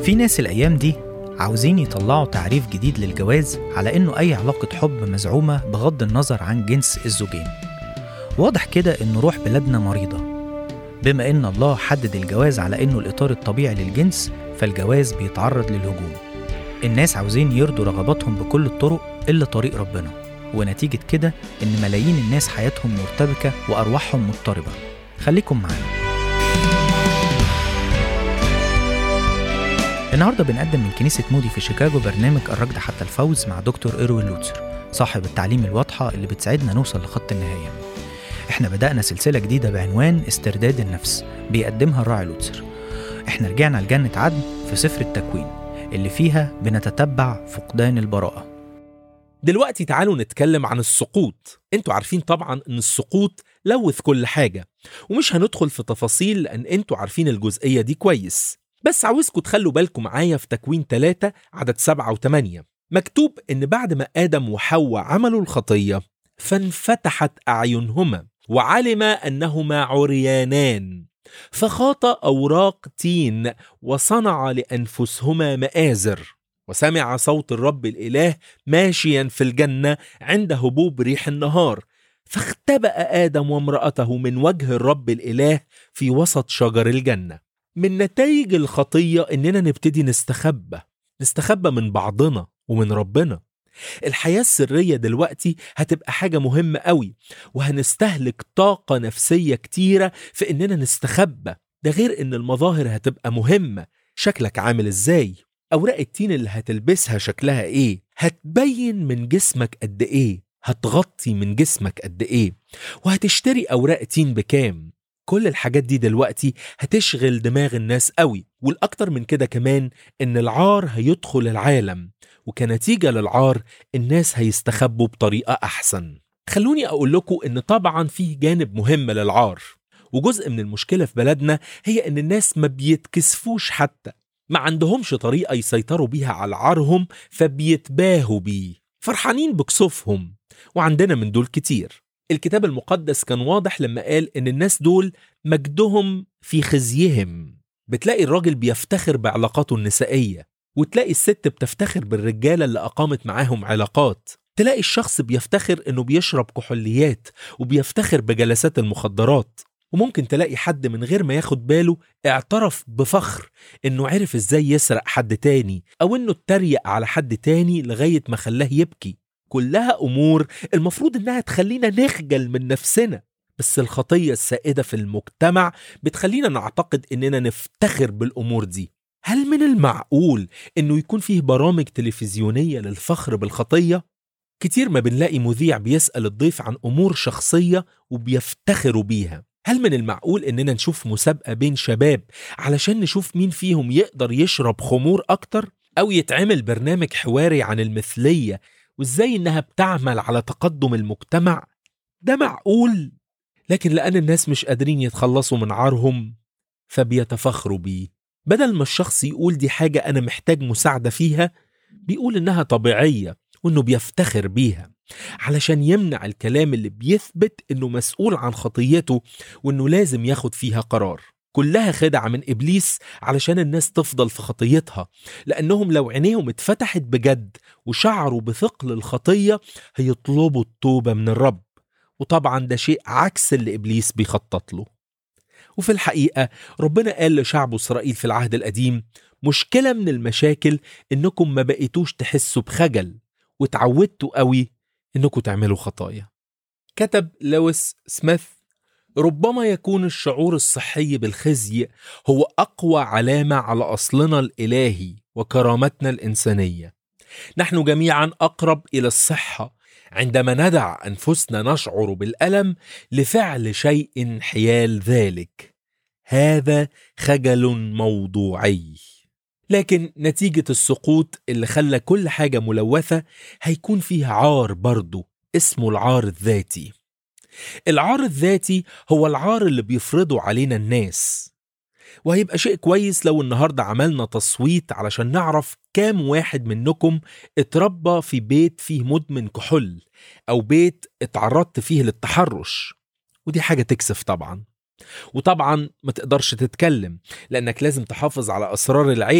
في ناس الأيام دي عاوزين يطلعوا تعريف جديد للجواز على إنه أي علاقة حب مزعومة بغض النظر عن جنس الزوجين واضح كده إن روح بلادنا مريضة بما إن الله حدد الجواز على إنه الإطار الطبيعي للجنس فالجواز بيتعرض للهجوم الناس عاوزين يرضوا رغباتهم بكل الطرق إلا طريق ربنا ونتيجة كده إن ملايين الناس حياتهم مرتبكة وأرواحهم مضطربة خليكم معانا النهارده بنقدم من كنيسة مودي في شيكاغو برنامج الركض حتى الفوز مع دكتور إيروين لوتسر صاحب التعليم الواضحة اللي بتساعدنا نوصل لخط النهاية احنا بدأنا سلسلة جديدة بعنوان استرداد النفس بيقدمها الراعي لوتسر احنا رجعنا لجنة عدن في سفر التكوين اللي فيها بنتتبع فقدان البراءة دلوقتي تعالوا نتكلم عن السقوط انتوا عارفين طبعا ان السقوط لوث كل حاجة ومش هندخل في تفاصيل لان انتوا عارفين الجزئية دي كويس بس عاوزكم تخلوا بالكم معايا في تكوين 3 عدد 7 و8 مكتوب ان بعد ما ادم وحواء عملوا الخطية فانفتحت اعينهما وعلم انهما عريانان فخاط اوراق تين وصنع لانفسهما مآزر وسمع صوت الرب الاله ماشيا في الجنه عند هبوب ريح النهار فاختبأ ادم وامرأته من وجه الرب الاله في وسط شجر الجنه من نتائج الخطيه اننا نبتدي نستخبى نستخبى من بعضنا ومن ربنا الحياة السرية دلوقتي هتبقى حاجة مهمة قوي وهنستهلك طاقة نفسية كتيرة في إننا نستخبى ده غير إن المظاهر هتبقى مهمة شكلك عامل إزاي أوراق التين اللي هتلبسها شكلها إيه هتبين من جسمك قد إيه هتغطي من جسمك قد إيه وهتشتري أوراق تين بكام كل الحاجات دي دلوقتي هتشغل دماغ الناس قوي والأكتر من كده كمان إن العار هيدخل العالم وكنتيجة للعار الناس هيستخبوا بطريقة أحسن خلوني أقول لكم إن طبعا فيه جانب مهم للعار وجزء من المشكلة في بلدنا هي إن الناس ما بيتكسفوش حتى ما عندهمش طريقة يسيطروا بيها على عارهم فبيتباهوا بيه فرحانين بكسوفهم وعندنا من دول كتير الكتاب المقدس كان واضح لما قال إن الناس دول مجدهم في خزيهم بتلاقي الراجل بيفتخر بعلاقاته النسائية وتلاقي الست بتفتخر بالرجالة اللي أقامت معاهم علاقات تلاقي الشخص بيفتخر إنه بيشرب كحوليات وبيفتخر بجلسات المخدرات وممكن تلاقي حد من غير ما ياخد باله اعترف بفخر إنه عرف إزاي يسرق حد تاني أو إنه اتريق على حد تاني لغاية ما خلاه يبكي كلها أمور المفروض إنها تخلينا نخجل من نفسنا بس الخطية السائدة في المجتمع بتخلينا نعتقد إننا نفتخر بالأمور دي هل من المعقول إنه يكون فيه برامج تلفزيونية للفخر بالخطية؟ كتير ما بنلاقي مذيع بيسأل الضيف عن أمور شخصية وبيفتخروا بيها هل من المعقول إننا نشوف مسابقة بين شباب علشان نشوف مين فيهم يقدر يشرب خمور أكتر؟ أو يتعمل برنامج حواري عن المثلية وإزاي إنها بتعمل على تقدم المجتمع؟ ده معقول؟ لكن لأن الناس مش قادرين يتخلصوا من عارهم فبيتفخروا بيه بدل ما الشخص يقول دي حاجة أنا محتاج مساعدة فيها بيقول إنها طبيعية وإنه بيفتخر بيها علشان يمنع الكلام اللي بيثبت إنه مسؤول عن خطيته وإنه لازم ياخد فيها قرار كلها خدعة من إبليس علشان الناس تفضل في خطيتها لأنهم لو عينيهم اتفتحت بجد وشعروا بثقل الخطية هيطلبوا التوبة من الرب وطبعا ده شيء عكس اللي إبليس بيخطط له وفي الحقيقة ربنا قال لشعب إسرائيل في العهد القديم مشكلة من المشاكل إنكم ما بقيتوش تحسوا بخجل وتعودتوا قوي إنكم تعملوا خطايا كتب لويس سميث ربما يكون الشعور الصحي بالخزي هو أقوى علامة على أصلنا الإلهي وكرامتنا الإنسانية نحن جميعا أقرب إلى الصحة عندما ندع أنفسنا نشعر بالألم لفعل شيء حيال ذلك هذا خجل موضوعي لكن نتيجة السقوط اللي خلى كل حاجة ملوثة هيكون فيها عار برضه اسمه العار الذاتي العار الذاتي هو العار اللي بيفرضه علينا الناس وهيبقى شيء كويس لو النهاردة عملنا تصويت علشان نعرف كام واحد منكم اتربى في بيت فيه مدمن كحول أو بيت اتعرضت فيه للتحرش ودي حاجة تكسف طبعا وطبعا ما تقدرش تتكلم لأنك لازم تحافظ على أسرار العيلة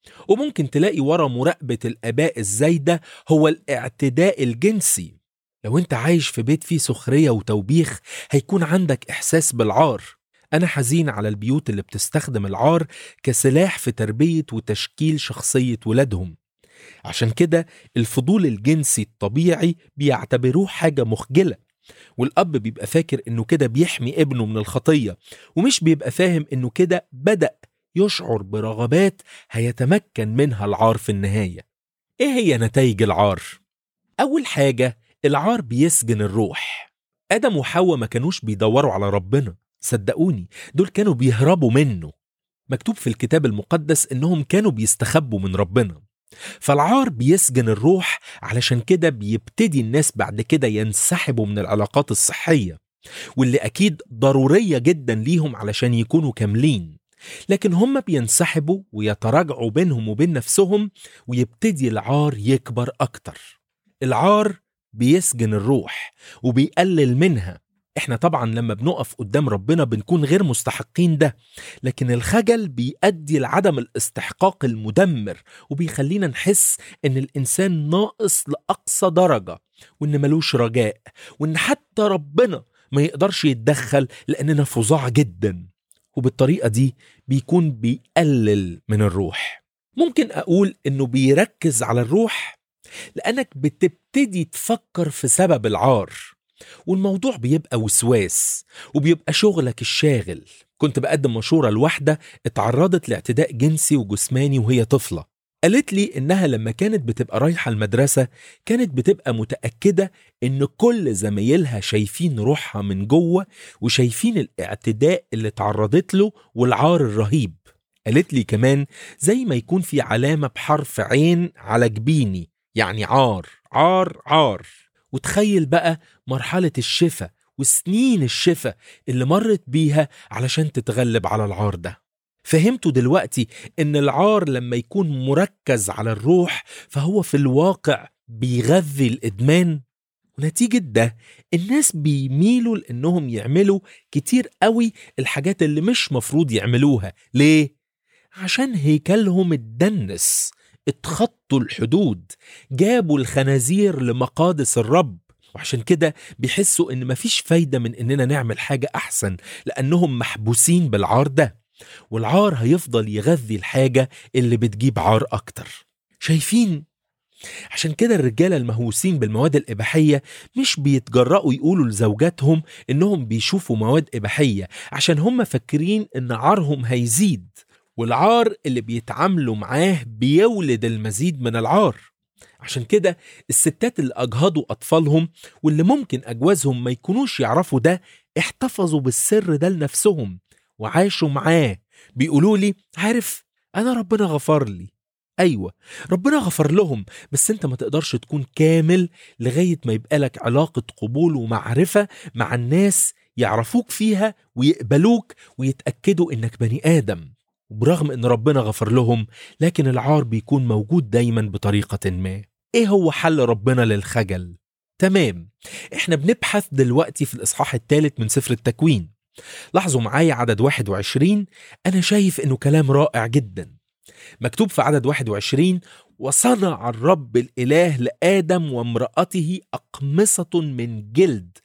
وممكن تلاقي ورا مراقبة الآباء الزايدة هو الاعتداء الجنسي لو انت عايش في بيت فيه سخرية وتوبيخ هيكون عندك إحساس بالعار أنا حزين على البيوت اللي بتستخدم العار كسلاح في تربية وتشكيل شخصية ولادهم عشان كده الفضول الجنسي الطبيعي بيعتبروه حاجة مخجلة والأب بيبقى فاكر إنه كده بيحمي ابنه من الخطية ومش بيبقى فاهم إنه كده بدأ يشعر برغبات هيتمكن منها العار في النهاية إيه هي نتائج العار؟ أول حاجة العار بيسجن الروح آدم وحواء ما كانوش بيدوروا على ربنا صدقوني دول كانوا بيهربوا منه مكتوب في الكتاب المقدس إنهم كانوا بيستخبوا من ربنا فالعار بيسجن الروح علشان كده بيبتدي الناس بعد كده ينسحبوا من العلاقات الصحية واللي أكيد ضرورية جدا ليهم علشان يكونوا كاملين لكن هم بينسحبوا ويتراجعوا بينهم وبين نفسهم ويبتدي العار يكبر أكتر العار بيسجن الروح وبيقلل منها احنا طبعا لما بنقف قدام ربنا بنكون غير مستحقين ده لكن الخجل بيؤدي لعدم الاستحقاق المدمر وبيخلينا نحس ان الانسان ناقص لاقصى درجه وان ملوش رجاء وان حتى ربنا ما يقدرش يتدخل لاننا فظاع جدا وبالطريقه دي بيكون بيقلل من الروح ممكن اقول انه بيركز على الروح لانك بتبتدي تفكر في سبب العار والموضوع بيبقى وسواس وبيبقى شغلك الشاغل كنت بقدم مشورة لواحدة اتعرضت لاعتداء جنسي وجسماني وهي طفلة قالت لي إنها لما كانت بتبقى رايحة المدرسة كانت بتبقى متأكدة إن كل زمايلها شايفين روحها من جوه وشايفين الاعتداء اللي تعرضت له والعار الرهيب قالت لي كمان زي ما يكون في علامة بحرف عين على جبيني يعني عار عار عار وتخيل بقى مرحلة الشفاء وسنين الشفاء اللي مرت بيها علشان تتغلب على العار ده فهمتوا دلوقتي ان العار لما يكون مركز على الروح فهو في الواقع بيغذي الادمان ونتيجة ده الناس بيميلوا لانهم يعملوا كتير قوي الحاجات اللي مش مفروض يعملوها ليه؟ عشان هيكلهم اتدنس اتخطوا الحدود جابوا الخنازير لمقادس الرب وعشان كده بيحسوا ان مفيش فايدة من اننا نعمل حاجة احسن لانهم محبوسين بالعار ده والعار هيفضل يغذي الحاجة اللي بتجيب عار اكتر شايفين عشان كده الرجالة المهووسين بالمواد الإباحية مش بيتجرأوا يقولوا لزوجاتهم إنهم بيشوفوا مواد إباحية عشان هم فاكرين إن عارهم هيزيد والعار اللي بيتعاملوا معاه بيولد المزيد من العار عشان كده الستات اللي أجهضوا أطفالهم واللي ممكن أجوازهم ما يكونوش يعرفوا ده احتفظوا بالسر ده لنفسهم وعاشوا معاه بيقولوا لي عارف أنا ربنا غفر لي أيوة ربنا غفر لهم بس أنت ما تقدرش تكون كامل لغاية ما يبقى لك علاقة قبول ومعرفة مع الناس يعرفوك فيها ويقبلوك ويتأكدوا إنك بني آدم وبرغم ان ربنا غفر لهم لكن العار بيكون موجود دايما بطريقة ما ايه هو حل ربنا للخجل؟ تمام احنا بنبحث دلوقتي في الاصحاح الثالث من سفر التكوين لاحظوا معايا عدد 21 انا شايف انه كلام رائع جدا مكتوب في عدد 21 وصنع الرب الاله لادم وامراته اقمصه من جلد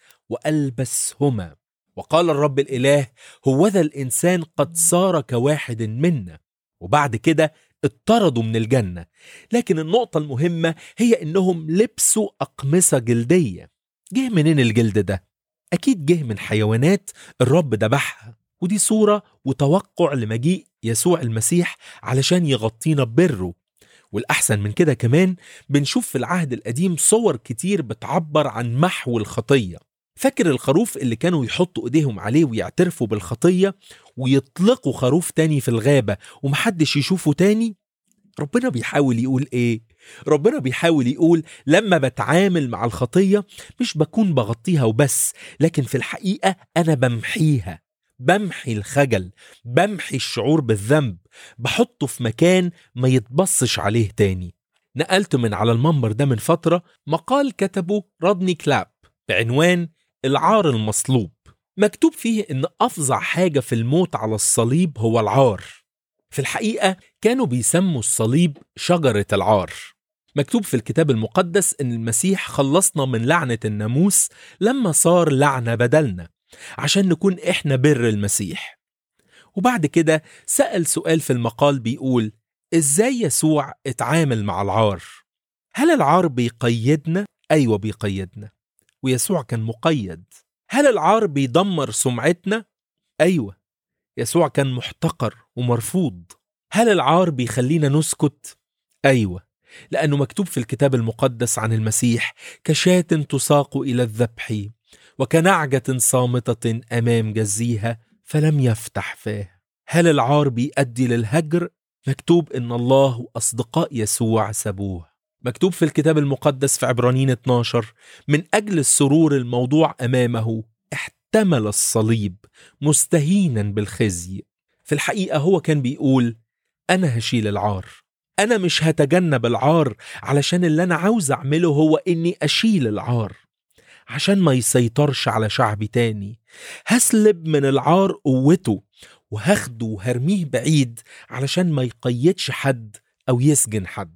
والبسهما وقال الرب الاله هوذا الانسان قد صار كواحد منا وبعد كده اطردوا من الجنه لكن النقطه المهمه هي انهم لبسوا اقمصه جلديه جه منين الجلد ده اكيد جه من حيوانات الرب ذبحها ودي صوره وتوقع لمجيء يسوع المسيح علشان يغطينا ببره والأحسن من كده كمان بنشوف في العهد القديم صور كتير بتعبر عن محو الخطية فاكر الخروف اللي كانوا يحطوا ايديهم عليه ويعترفوا بالخطية ويطلقوا خروف تاني في الغابة ومحدش يشوفه تاني ربنا بيحاول يقول ايه ربنا بيحاول يقول لما بتعامل مع الخطية مش بكون بغطيها وبس لكن في الحقيقة أنا بمحيها بمحي الخجل بمحي الشعور بالذنب بحطه في مكان ما يتبصش عليه تاني نقلت من على المنبر ده من فترة مقال كتبه رادني كلاب بعنوان العار المصلوب مكتوب فيه ان افظع حاجه في الموت على الصليب هو العار في الحقيقة كانوا بيسموا الصليب شجرة العار مكتوب في الكتاب المقدس إن المسيح خلصنا من لعنة الناموس لما صار لعنة بدلنا عشان نكون إحنا بر المسيح وبعد كده سأل سؤال في المقال بيقول إزاي يسوع اتعامل مع العار؟ هل العار بيقيدنا؟ أيوة بيقيدنا ويسوع كان مقيد هل العار بيدمر سمعتنا؟ أيوة يسوع كان محتقر ومرفوض هل العار بيخلينا نسكت؟ أيوة لأنه مكتوب في الكتاب المقدس عن المسيح كشاة تساق إلى الذبح وكنعجة صامتة أمام جزيها فلم يفتح فاه هل العار بيؤدي للهجر؟ مكتوب إن الله وأصدقاء يسوع سابوه مكتوب في الكتاب المقدس في عبرانيين 12 من أجل السرور الموضوع أمامه احتمل الصليب مستهينا بالخزي في الحقيقة هو كان بيقول أنا هشيل العار أنا مش هتجنب العار علشان اللي أنا عاوز أعمله هو إني أشيل العار عشان ما يسيطرش على شعبي تاني هسلب من العار قوته وهاخده وهرميه بعيد علشان ما يقيدش حد أو يسجن حد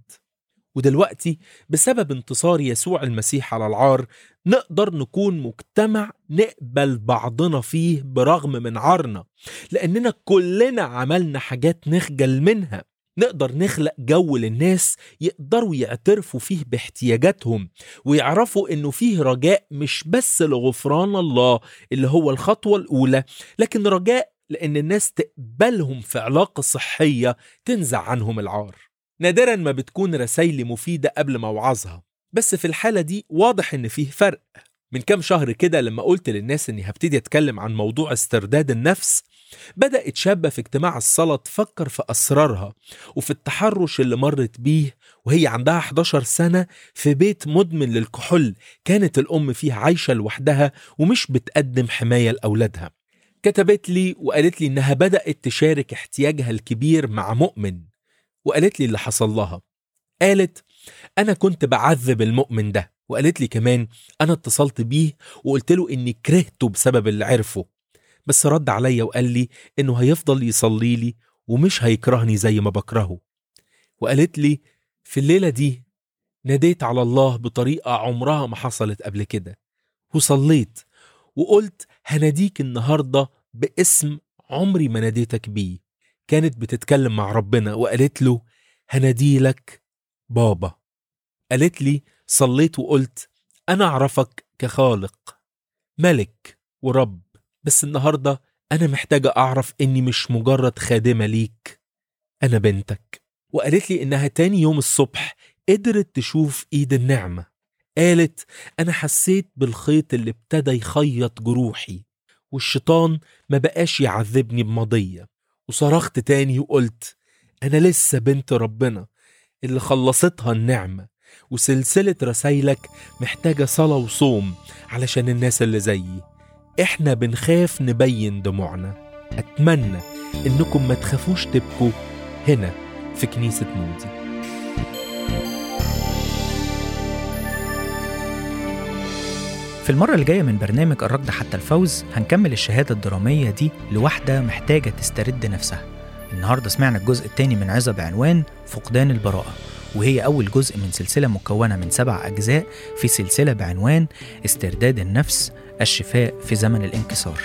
ودلوقتي بسبب انتصار يسوع المسيح على العار نقدر نكون مجتمع نقبل بعضنا فيه برغم من عارنا لأننا كلنا عملنا حاجات نخجل منها نقدر نخلق جو للناس يقدروا يعترفوا فيه باحتياجاتهم ويعرفوا انه فيه رجاء مش بس لغفران الله اللي هو الخطوة الأولى لكن رجاء لأن الناس تقبلهم في علاقة صحية تنزع عنهم العار نادرا ما بتكون رسايلي مفيدة قبل ما اوعظها بس في الحالة دي واضح ان فيه فرق من كام شهر كده لما قلت للناس اني هبتدي اتكلم عن موضوع استرداد النفس بدأت شابة في اجتماع الصلاة تفكر في أسرارها وفي التحرش اللي مرت بيه وهي عندها 11 سنة في بيت مدمن للكحول كانت الأم فيه عايشة لوحدها ومش بتقدم حماية لأولادها كتبت لي وقالت لي إنها بدأت تشارك احتياجها الكبير مع مؤمن وقالت لي اللي حصل لها قالت أنا كنت بعذب المؤمن ده وقالت لي كمان أنا اتصلت بيه وقلت له إني كرهته بسبب اللي عرفه بس رد عليا وقال لي إنه هيفضل يصلي لي ومش هيكرهني زي ما بكرهه وقالت لي في الليلة دي ناديت على الله بطريقة عمرها ما حصلت قبل كده وصليت وقلت هناديك النهاردة باسم عمري ما ناديتك بيه كانت بتتكلم مع ربنا وقالت له هناديلك بابا قالت لي صليت وقلت أنا أعرفك كخالق ملك ورب بس النهاردة أنا محتاجة أعرف إني مش مجرد خادمة ليك أنا بنتك وقالت لي إنها تاني يوم الصبح قدرت تشوف إيد النعمة قالت أنا حسيت بالخيط اللي ابتدى يخيط جروحي والشيطان ما بقاش يعذبني بمضية وصرخت تاني وقلت أنا لسه بنت ربنا اللي خلصتها النعمة وسلسلة رسايلك محتاجة صلاة وصوم علشان الناس اللي زيي احنا بنخاف نبين دموعنا أتمنى إنكم ما تخافوش تبكوا هنا في كنيسة مودي في المرة اللي جاية من برنامج الركض حتى الفوز هنكمل الشهادة الدرامية دي لواحدة محتاجة تسترد نفسها النهاردة سمعنا الجزء الثاني من عظة بعنوان فقدان البراءة وهي أول جزء من سلسلة مكونة من سبع أجزاء في سلسلة بعنوان استرداد النفس الشفاء في زمن الانكسار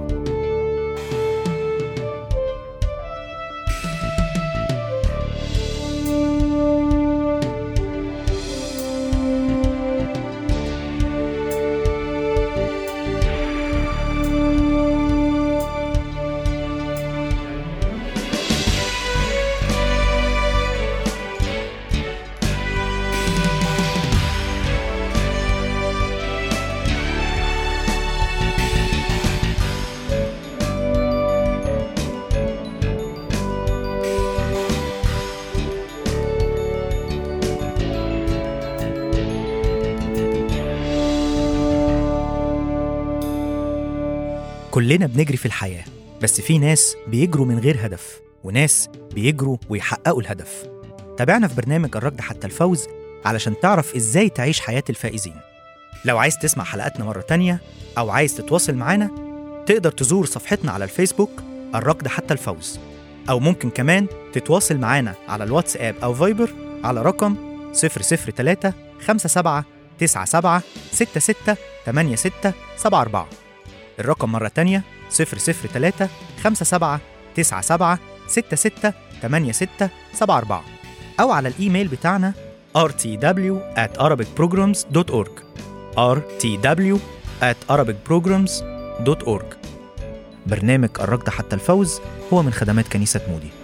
كلنا بنجري في الحياة بس في ناس بيجروا من غير هدف وناس بيجروا ويحققوا الهدف تابعنا في برنامج الركض حتى الفوز علشان تعرف ازاي تعيش حياة الفائزين لو عايز تسمع حلقاتنا مرة تانية أو عايز تتواصل معانا تقدر تزور صفحتنا على الفيسبوك الركض حتى الفوز أو ممكن كمان تتواصل معانا على الواتساب أو فايبر على رقم 003 57 97 66 86 74 الرقم مرة تانية 003 57 97 66 86 74 أو على الإيميل بتاعنا rtw at arabicprograms.org rtw at arabicprograms.org برنامج الركض حتى الفوز هو من خدمات كنيسة مودي